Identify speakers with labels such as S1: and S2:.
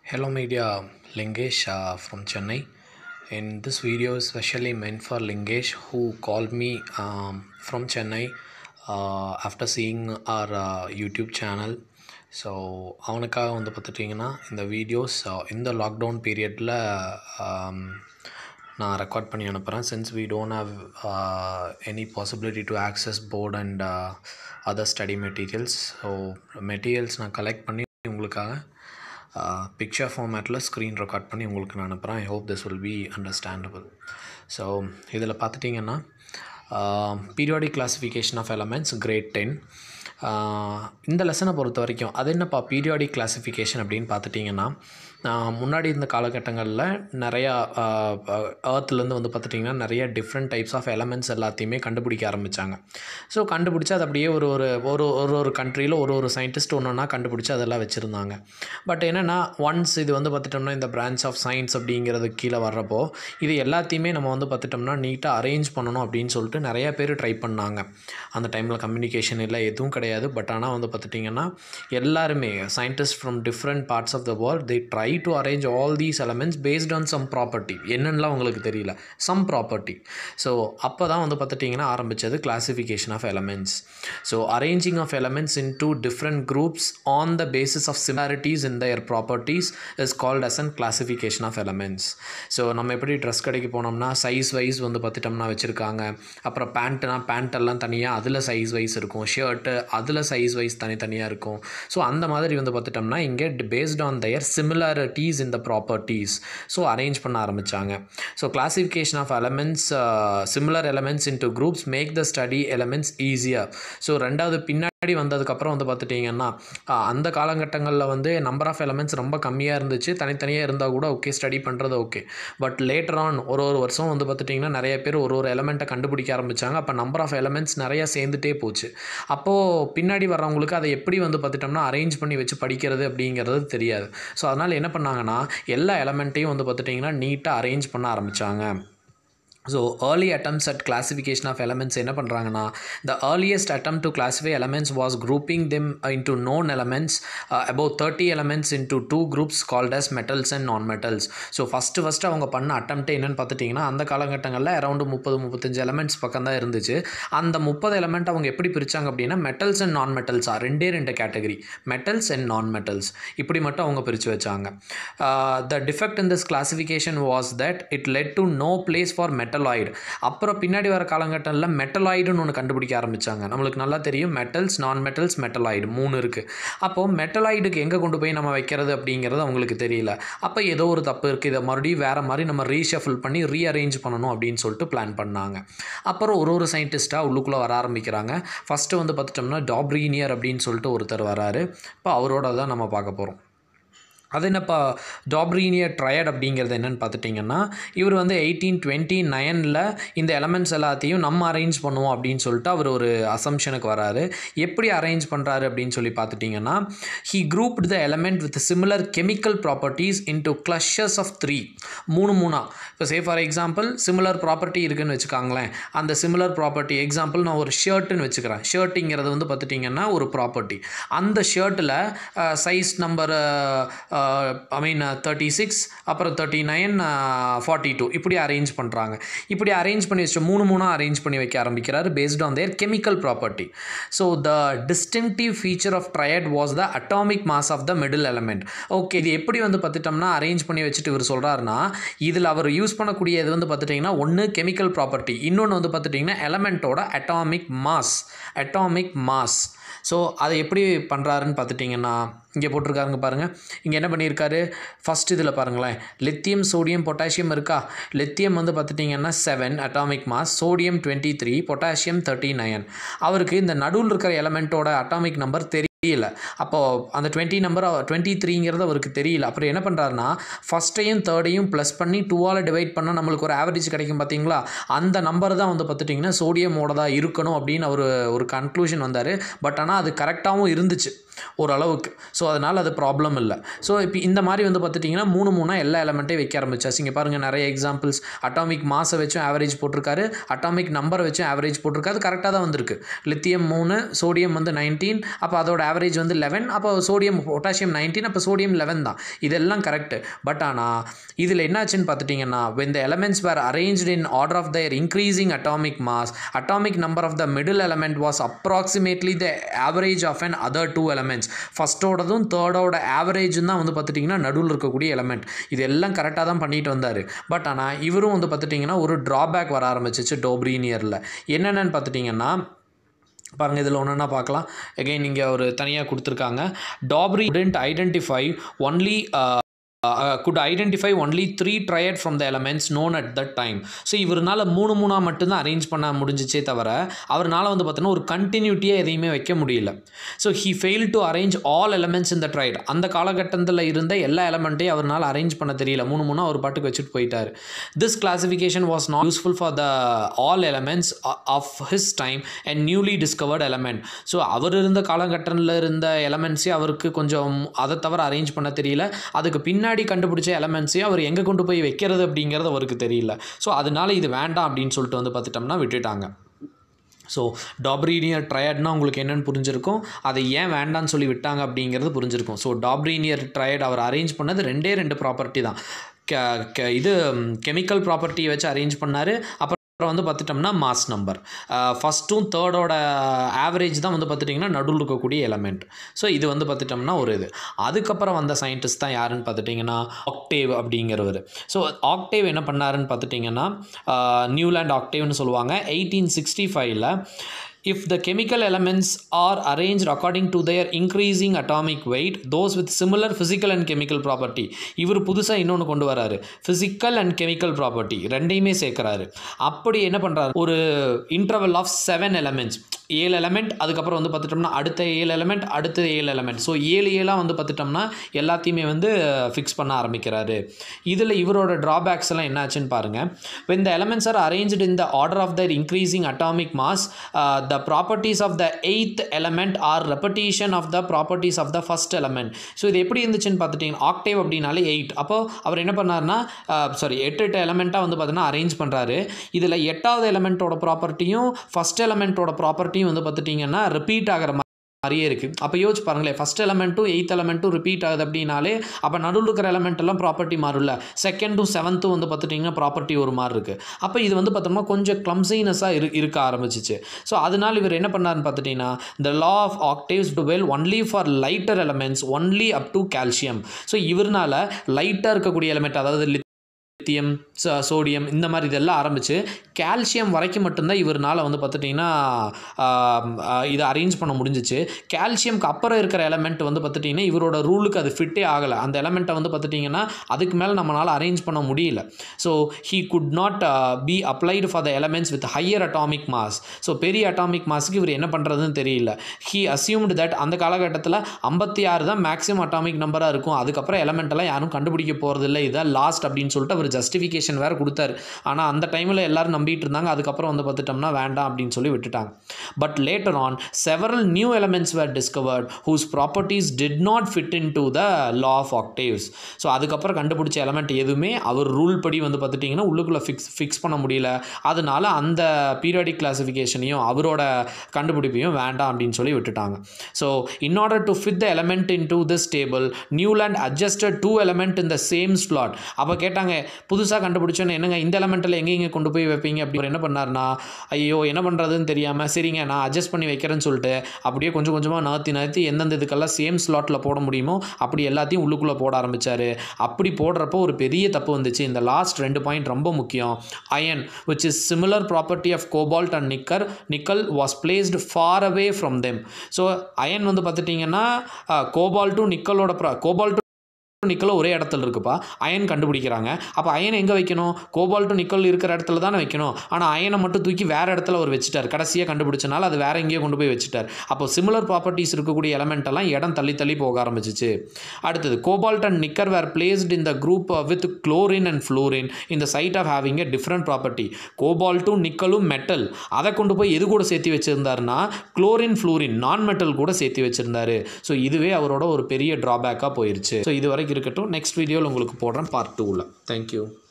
S1: Hello media, Lingesh uh, from Chennai. And this video is specially meant for Lingesh who called me um, from Chennai uh, after seeing our uh, YouTube channel. So அவனுக்காக வந்து பார்த்துட்டிங்கன்னா இந்த videos இந்த lockdown பீரியடில் நான் record பண்ணி அனுப்புகிறேன் since we don't have any possibility to access board and other study materials so materials நான் கலெக்ட் பண்ணி உங்களுக்காக பிக்சர் ஃபார்மேட்டில் ஸ்க்ரீன் ரெக்கார்ட் பண்ணி உங்களுக்கு நான் அனுப்புகிறேன் I hope this will be understandable so இதில் பார்த்துட்டிங்கன்னா periodic classification of elements grade ten இந்த லெசனை பொறுத்த வரைக்கும் அது என்னப்பா பீரியாடிக் கிளாஸிஃபிகேஷன் அப்படின்னு பார்த்துட்டிங்கன்னா முன்னாடி இந்த காலகட்டங்களில் நிறையா ஏர்த்துலேருந்து வந்து பார்த்துட்டிங்கன்னா நிறைய டிஃப்ரெண்ட் டைப்ஸ் ஆஃப் எலமெண்ட்ஸ் எல்லாத்தையுமே கண்டுபிடிக்க ஆரம்பித்தாங்க ஸோ கண்டுபிடிச்சி அது அப்படியே ஒரு ஒரு ஒரு ஒரு ஒரு கண்ட்ரியில் ஒரு ஒரு சயின்டிஸ்ட் ஒன்று ஒன்றா கண்டுபிடிச்சி அதெல்லாம் வச்சுருந்தாங்க பட் என்னென்னா ஒன்ஸ் இது வந்து பார்த்துட்டோம்னா இந்த பிரான்ச் ஆஃப் சயின்ஸ் அப்படிங்கிறது கீழே வர்றப்போ இது எல்லாத்தையுமே நம்ம வந்து பார்த்துட்டோம்னா நீட்டாக அரேஞ்ச் பண்ணணும் அப்படின்னு சொல்லிட்டு நிறைய பேர் ட்ரை பண்ணாங்க அந்த டைமில் கம்யூனிகேஷன் இல்லை எதுவும் கிடையாது பட் ஆனால் வந்து பார்த்துட்டிங்கன்னா எல்லாருமே scientist from different parts of the world they try to arrange all these elements based on some property என்னென்னலாம் உங்களுக்கு தெரியல சம் ப்ராப்பர்ட்டி ஸோ அப்போ தான் வந்து பார்த்துட்டிங்கன்னா ஆரம்பித்தது classification of elements so arranging of elements in two different groups on the basis of similarities in their properties is called as an classification of elements so நம்ம எப்படி ட்ரெஸ் கடைக்கு போனோம்னா size wise வந்து பார்த்துட்டோம்னா வச்சுருக்காங்க அப்புறம் பேண்ட்னா பேண்ட் எல்லாம் தனியாக அதில் சைஸ் வைஸ் இருக்கும் ஷர்ட்டு அதில் சைஸ் வைஸ் தனித்தனியாக இருக்கும் ஸோ அந்த மாதிரி வந்து பார்த்துட்டோம்னா இங்கே based on their similarities in the properties so arrange பண்ண ஆரம்பித்தாங்க so classification of elements similar elements into groups make the study elements ஈஸியாக ஸோ ரெண்டாவது பின்னாடி வந்ததுக்கப்புறம் வந்து பார்த்துட்டிங்கன்னா அந்த காலகட்டங்களில் வந்து நம்பர் ஆஃப் எலமெண்ட்ஸ் ரொம்ப கம்மியாக இருந்துச்சு தனித்தனியாக இருந்தால் கூட ஓகே ஸ்டடி பண்ணுறது ஓகே பட் லேட்டர் ஆன் ஒரு ஒரு வருஷம் வந்து பார்த்துட்டிங்கன்னா நிறைய பேர் ஒரு ஒரு எலமெண்ட்டை கண்டுபிடிக்க ஆரம்பித்தாங்க அப்போ நம்பர் ஆஃப் எலமெண்ட்ஸ் நிறையா சேர்ந்துட்டே போச்சு அப்போது பின்னாடி வர்றவங்களுக்கு அதை எப்படி வந்து பார்த்துட்டோம்னா அரேஞ்ச் பண்ணி வச்சு படிக்கிறது அப்படிங்கிறது தெரியாது ஸோ அதனால் என்ன பண்ணாங்கன்னா எல்லா எலமெண்ட்டையும் வந்து பார்த்துட்டிங்கன்னா நீட்டாக அரேஞ்ச் பண்ண ஆரம்பித்தாங்க so early attempts at classification of elements என்ன பண்ணுறாங்கன்னா the earliest attempt to classify elements was grouping them into known elements about thirty elements into two groups called as metals and non metals so first first அவங்க பண்ண attempt என்னென்னு பார்த்துட்டிங்கன்னா அந்த காலகட்டங்களில் around முப்பது முப்பத்தஞ்சு எலமெண்ட்ஸ் பக்கம் தான் இருந்துச்சு அந்த முப்பது எலமெண்ட் அவங்க எப்படி பிரித்தாங்க அப்படின்னா மெட்டல்ஸ் அண்ட் நான் மெட்டல்ஸா ரெண்டே ரெண்டு category metals and non metals இப்படி மட்டும் அவங்க பிரித்து வச்சாங்க the defect in this classification was that it led to no place for metalloid அப்புறம் பின்னாடி வர காலகட்டத்தில் மெட்டலாய்டுன்னு ஒன்று கண்டுபிடிக்க ஆரம்பித்தாங்க நம்மளுக்கு நல்லா தெரியும் மெட்டல்ஸ் நான் மெட்டல்ஸ் மெட்டலாய்டு மூணு இருக்குது அப்போது மெட்டலாய்டுக்கு எங்கே கொண்டு போய் நம்ம வைக்கிறது அப்படிங்கிறது அவங்களுக்கு தெரியல அப்போ ஏதோ ஒரு தப்பு இருக்குது இதை மறுபடியும் வேறு மாதிரி நம்ம ரீஷஃபில் பண்ணி ரீஅரேஞ்ச் பண்ணணும் அப்படின்னு சொல்லிட்டு பிளான் பண்ணாங்க அப்புறம் ஒரு ஒரு சயின்டிஸ்ட்டாக உள்ளுக்குள்ளே வர ஆரம்பிக்கிறாங்க ஃபஸ்ட்டு வந்து பார்த்துட்டோம்னா டாப்ரீனியர் அப்படின்னு சொல்லிட்டு ஒருத்தர் வராரு இப்போ அவரோட தான் நம்ம பார்க்க போகிறோம் அது என்னப்பா டாப்ரீனியர் ட்ரையட் அப்படிங்கிறது என்னென்னு பார்த்துட்டிங்கன்னா இவர் வந்து எயிட்டீன் டுவெண்ட்டி நைனில் இந்த எலமெண்ட்ஸ் எல்லாத்தையும் நம்ம அரேஞ்ச் பண்ணுவோம் அப்படின்னு சொல்லிட்டு அவர் ஒரு அசம்ஷனுக்கு வராரு எப்படி அரேஞ்ச் பண்ணுறாரு அப்படின்னு சொல்லி பார்த்துட்டிங்கன்னா he grouped the element with similar chemical properties into clusters of three மூணு மூணா இப்போ say for example similar property இருக்குதுன்னு வச்சுக்காங்களேன் அந்த சிமிலர் ப்ராப்பர்ட்டி எக்ஸாம்பிள் நான் ஒரு ஷர்ட்டுன்னு வச்சுக்கிறேன் ஷர்ட்டுங்கிறது வந்து பார்த்துட்டிங்கன்னா ஒரு ப்ராப்பர்ட்டி அந்த ஷர்ட்டில் size number I mean thirty six அப்புறம் தேர்ட்டி நைன் ஃபார்ட்டி டூ இப்படி அரேஞ்ச் பண்ணுறாங்க இப்படி அரேஞ்ச் பண்ணி வச்சு மூணு மூணாக அரேஞ்ச் பண்ணி வைக்க ஆரம்பிக்கிறாரு based on their chemical property so the distinctive feature of triad was the atomic mass of the middle element okay இது எப்படி வந்து பார்த்துட்டோம்னா அரேஞ்ச் பண்ணி வச்சுட்டு இவர் சொல்கிறாருன்னா இதில் அவர் யூஸ் பண்ணக்கூடியது வந்து பார்த்துட்டிங்கன்னா ஒன்று கெமிக்கல் ப்ராப்பர்ட்டி இன்னொன்று வந்து பார்த்துட்டிங்கன்னா எலமெண்ட்டோட atomic mass atomic mass so அதை எப்படி பண்ணுறாருன்னு பார்த்துட்டிங்கன்னா இங்கே போட்டிருக்காருங்க பாருங்கள் இங்கே என்ன பண்ணியிருக்காரு ஃபஸ்ட் இதில் பாருங்களேன் லித்தியம் சோடியம் பொட்டாசியம் இருக்கா லித்தியம் வந்து பார்த்துட்டிங்கன்னா seven atomic mass sodium twenty three potassium thirty nine அவருக்கு இந்த நடுவில் இருக்கிற எலமெண்ட்டோட அட்டாமிக் நம்பர் தெரிய தெரியல அப்போது அந்த டுவெண்ட்டி நம்பர் டுவெண்ட்டி த்ரீங்கிறது அவருக்கு தெரியல அப்புறம் என்ன பண்ணுறாருனா ஃபஸ்ட்டையும் தேர்டையும் ப்ளஸ் பண்ணி டூவால் டிவைட் பண்ணால் நம்மளுக்கு ஒரு ஆவரேஜ் கிடைக்கும் பார்த்தீங்களா அந்த நம்பர் தான் வந்து பார்த்துட்டிங்கன்னா சோடியமோட தான் இருக்கணும் அப்படின்னு அவர் ஒரு கன்க்ளூஷன் வந்தார் பட் ஆனால் அது கரெக்டாகவும் இருந்துச்சு ஓரளவுக்கு ஸோ அதனால் அது ப்ராப்ளம் இல்லை ஸோ இப்போ இந்த மாதிரி வந்து பார்த்துட்டிங்கன்னா மூணு மூணாக எல்லா எலமெண்ட்டையும் வைக்க ஆரம்பிச்சாச்சு இங்கே பாருங்கள் நிறைய எக்ஸாம்பிள்ஸ் அட்டாமிக் மாஸை வச்சும் ஆவரேஜ் போட்டிருக்காரு அட்டாமிக் நம்பரை வச்சும் ஆவரேஜ் போட்டிருக்காரு கரெக்டாக தான் வந்திருக்கு லித்தியம் மூணு சோடியம் வந்து நைன்டீன் அப்போ அதோட ஆவரேஜ் வந்து லெவன் அப்போ சோடியம் பொட்டாசியம் நைன்டீன் அப்போ சோடியம் லெவன் தான் இதெல்லாம் கரெக்டு பட் ஆனால் இதில் என்னாச்சுன்னு பார்த்துட்டிங்கன்னா when the elements were arranged in order of their increasing atomic mass atomic number of the middle element was approximately the average of an other two elements ஃபஸ்ட்டோடதும் தேர்டோட ஆவரேஜும் தான் வந்து பார்த்துட்டிங்கன்னா நடுவில் இருக்கக்கூடிய எலமெண்ட் இது எல்லாம் கரெக்டாக தான் பண்ணிட்டு வந்தார் பட் ஆனால் இவரும் வந்து பார்த்துட்டிங்கன்னா ஒரு ட்ராபேக் வர ஆரம்பிச்சிச்சு டோப்ரீனியரில் என்னென்னு பார்த்துட்டிங்கன்னா பாருங்கள் இதில் ஒன்றுன்னா பார்க்கலாம் எகைன் இங்கே ஒரு தனியாக கொடுத்துருக்காங்க Dobereiner identify only could identify only three triad from the elements known at that time so இவரால் மூணு மூணாக மட்டும்தான் அரேஞ்ச் பண்ண முடிஞ்சிச்சே தவிர அவரால் வந்து பார்த்தோன்னா ஒரு கண்டினியூட்டியாக எதையுமே வைக்க முடியல so he fail to arrange all elements இந்த ட்ரைட் அந்த காலகட்டத்தில் இருந்த எல்லா எலமெண்ட்டையும் அவரால் அரேஞ்ச் பண்ண தெரியல மூணு மூணாக ஒரு பாட்டுக்கு வச்சுட்டு போயிட்டார் this classification was not useful for the all elements of his time and newly discovered element so அவர் இருந்த காலகட்டத்தில் இருந்த எலமெண்ட்ஸே அவருக்கு கொஞ்சம் அதை தவிர அரேஞ்ச் பண்ண தெரியல அதுக்கு பின்னாடி கண்டுபிடிச்ச எலமெண்ட்ஸையும் அவர் எங்கே கொண்டு போய் வைக்கிறது அப்படிங்கிறது அவருக்கு தெரியல ஸோ அதனால இது வேண்டாம் அப்படின்னு சொல்லிட்டு வந்து பார்த்துட்டோம்னா விட்டுட்டாங்க ஸோ டாப்ரீனியர் ட்ரையட்னா உங்களுக்கு என்னென்னு புரிஞ்சிருக்கும் அதை ஏன் வேண்டான்னு சொல்லி விட்டாங்க அப்படிங்கிறது புரிஞ்சிருக்கும் ஸோ டாப்ரீனியர் ட்ரையட் அவர் அரேஞ்ச் பண்ணது ரெண்டே ரெண்டு ப்ராப்பர்ட்டி தான் க- க- இது கெமிக்கல் ப்ராப்பர்ட்டியை வச்சு அரேஞ்ச் பண்ணார் அப்புறம் அப்புறம் வந்து பார்த்துட்டோம்னா மாஸ் நம்பர் ஃபஸ்ட்டும் தேர்டோட ஆவரேஜ் தான் வந்து பார்த்துட்டிங்கன்னா நடுவில் இருக்கக்கூடிய எலமெண்ட் ஸோ இது வந்து பார்த்துட்டோம்னா ஒரு இது அதுக்கப்புறம் வந்த சயின்டிஸ்ட் தான் யாருன்னு பார்த்துட்டிங்கன்னா ஆக்டேவ் அப்படிங்கிறவர் ஸோ ஆக்டேவ் என்ன பண்ணாருன்னு பார்த்துட்டிங்கன்னா நியூலாண்ட் ஆக்டேவ்னு சொல்லுவாங்க எயிட்டீன் சிக்ஸ்டி ஃபைவ்ல if the chemical elements are arranged according to their increasing atomic weight those with similar physical and chemical property இவர் புதுசாக இன்னொன்று கொண்டு வராரு physical and chemical property ரெண்டையுமே சேர்க்குறாரு அப்படி என்ன பண்ணுறாரு ஒரு இன்டர்வல் ஆஃப் செவன் எலமெண்ட்ஸ் ஏழு எலமெண்ட் அதுக்கப்புறம் வந்து பார்த்துட்டோம்னா அடுத்த ஏழு எலமெண்ட் அடுத்த ஏழு எலமெண்ட் ஸோ ஏழு ஏழாக வந்து பார்த்துட்டோம்னா எல்லாத்தையுமே வந்து ஃபிக்ஸ் பண்ண ஆரம்பிக்கிறாரு இதில் இவரோட ட்ராபேக்ஸ் எல்லாம் என்னாச்சுன்னு பாருங்கள் when the elements are arranged in the order of their increasing atomic mass uh, the properties of the eighth element are repetition of the properties of the first element so இது எப்படி இருந்துச்சுன்னு பார்த்துட்டிங்கன்னா Octave அப்படின்னாலே eight அப்போ அவர் என்ன பண்ணாருன்னா sorry எட்டு எட்டு எலமெண்ட்டாக வந்து பார்த்தீங்கன்னா அரேஞ்ச் பண்ணுறாரு இதில் எட்டாவது எலமெண்ட்டோட ப்ராப்பர்ட்டியும் ஃபஸ்ட் எலமெண்ட்டோட ப்ராப்பர்ட்டியும் வந்து பார்த்துட்டிங்கன்னா ரிப்பீட் ஆகிற மாதிரியே இருக்குது அப்போ யோசிச்சு பாருங்களேன் ஃபஸ்ட் எலமெண்ட்டும் எயித் எலமெண்ட்டும் ரிப்பீட் ஆகுது அப்படின்னாலே அப்போ நடுவில் இருக்கிற எலமெண்ட் எல்லாம் ப்ராப்பர்ட்டி மாறும்ல செகண்டும் செவன்த்தும் வந்து பார்த்துட்டிங்கன்னா ப்ராப்பர்ட்டி ஒரு மாதிரி இருக்குது அப்போ இது வந்து பார்த்தோம்னா கொஞ்சம் கிளம்சினஸாக இரு இருக்க ஆரம்பிச்சிச்சு ஸோ அதனால் இவர் என்ன பண்ணாருன்னு பார்த்துட்டிங்கன்னா the law of octaves do well only for lighter elements only up to calcium so இவர்னால லைட்டாக இருக்கக்கூடிய எலமெண்ட் அதாவது லித்தியம் சோடியம் இந்த மாதிரி இதெல்லாம் ஆரம்பித்து கால்சியம் வரைக்கும் மட்டும்தான் இவர்னால வந்து பார்த்துட்டிங்கன்னா இதை அரேஞ்ச் பண்ண முடிஞ்சிச்சு கால்சியம்க்கு அப்புறம் இருக்கிற எலமெண்ட் வந்து பார்த்துட்டிங்கன்னா இவரோட ரூலுக்கு அது ஃபிட்டே ஆகலை அந்த எலமெண்ட்டை வந்து பார்த்துட்டிங்கன்னா அதுக்கு மேலே நம்மளால் அரேஞ்ச் பண்ண முடியல so he could not be applied for the elements with higher atomic mass so பெரிய அட்டாமிக் மாஸுக்கு இவர் என்ன பண்ணுறதுன்னு தெரியல ஹீ அசியூம்டு தட் அந்த காலகட்டத்தில் ஐம்பத்தி ஆறு தான் மேக்ஸிமம் அட்டாமிக் நம்பராக இருக்கும் அதுக்கப்புறம் எலமெண்ட் எல்லாம் யாரும் கண்டுபிடிக்க போகிறதில்ல இதான் லாஸ்ட் அப்படின்னு சொல்லிட்டு அவர் ஜஸ்டிஃபிகேஷன் வேறு கொடுத்தாரு ஆனால் அந்த டைமில் எல்லாரும் நம்பிட்டு இருந்தாங்க அதுக்கப்புறம் வந்து பார்த்துட்டோம்னா வேண்டாம் அப்படின்னு சொல்லி விட்டுட்டாங்க but later on several new elements were discovered whose properties did not fit into the law of octaves so அதுக்கப்புறம் கண்டுபிடிச்ச எலமெண்ட் எதுவுமே அவர் ரூல் படி வந்து பார்த்துட்டிங்கன்னா உள்ளுக்குள்ளே ஃபிக்ஸ் ஃபிக்ஸ் பண்ண முடியல அதனால அந்த பீரியாடிக் கிளாசிஃபிகேஷனையும் அவரோட கண்டுபிடிப்பையும் வேண்டாம் அப்படின்னு சொல்லி விட்டுட்டாங்க so in order to fit the element into this table Newland adjusted two element in the same slot அப்போ கேட்டாங்க புதுசாக கண்டுபிடிச்சோன்னு என்னங்க இந்த எலமெண்ட்டில் எங்கே இங்கே கொண்டு போய் வைப்பீங்க அப்படி அவர் என்ன பண்ணார்னா ஐயோ என்ன பண்ணுறதுன்னு தெரியாமல் சரிங்க நான் அட்ஜஸ்ட் பண்ணி வைக்கிறேன்னு சொல்லிட்டு அப்படியே கொஞ்சம் கொஞ்சமாக நகர்த்தி நகர்த்தி எந்தெந்த இதுக்கெல்லாம் சேம் ஸ்லாட்டில் போட முடியுமோ அப்படி எல்லாத்தையும் உள்ளுக்குள்ளே போட ஆரம்பிச்சாரு அப்படி போடுறப்போ ஒரு பெரிய தப்பு வந்துச்சு இந்த லாஸ்ட் ரெண்டு பாயிண்ட் ரொம்ப முக்கியம் iron which is similar property of cobalt and nickel nickel was placed far away from them so iron வந்து பார்த்துட்டிங்கன்னா கோபால்ட்டும் நிக்கலோட ப்ரா கோபால்ட்டும்
S2: நிக்கலும் ஒரே இடத்துல இருக்குப்பா அயன் கண்டுபிடிக்கிறாங்க அப்போ அயன் எங்கே வைக்கணும் கோபால்ட்டும் நிக்கல் இருக்கிற இடத்துல தானே வைக்கணும் ஆனால் அயனை மட்டும் தூக்கி வேறு இடத்துல அவர் வச்சுட்டார் கடைசியாக கண்டுபிடிச்சனால அது வேற எங்கேயோ கொண்டு போய் வச்சுட்டார் அப்போ சிமிலர் ப்ராப்பர்ட்டிஸ் இருக்கக்கூடிய எலமெண்ட் எல்லாம் இடம் தள்ளி தள்ளி போக ஆரம்பிச்சிச்சு அடுத்தது cobalt and nickel were placed in the group with chlorine and fluorine இந்த side of having a different property கோபால்ட்டும் நிக்கலும் மெட்டல் அதை கொண்டு போய் எது கூட சேர்த்து வச்சிருந்தாருன்னா குளோரின் ஃப்ளூரின் நான் மெட்டல் கூட சேர்த்து வச்சிருந்தாரு ஸோ இதுவே அவரோட ஒரு பெரிய ட்ராபேக்காக போயிருச்சு ஸோ இது வரைக்கும் இருக்கட்டும் நெக்ஸ்ட் வீடியோவில் உங்களுக்கு போடுறேன் பார்ட் டூவில் தேங்க்யூ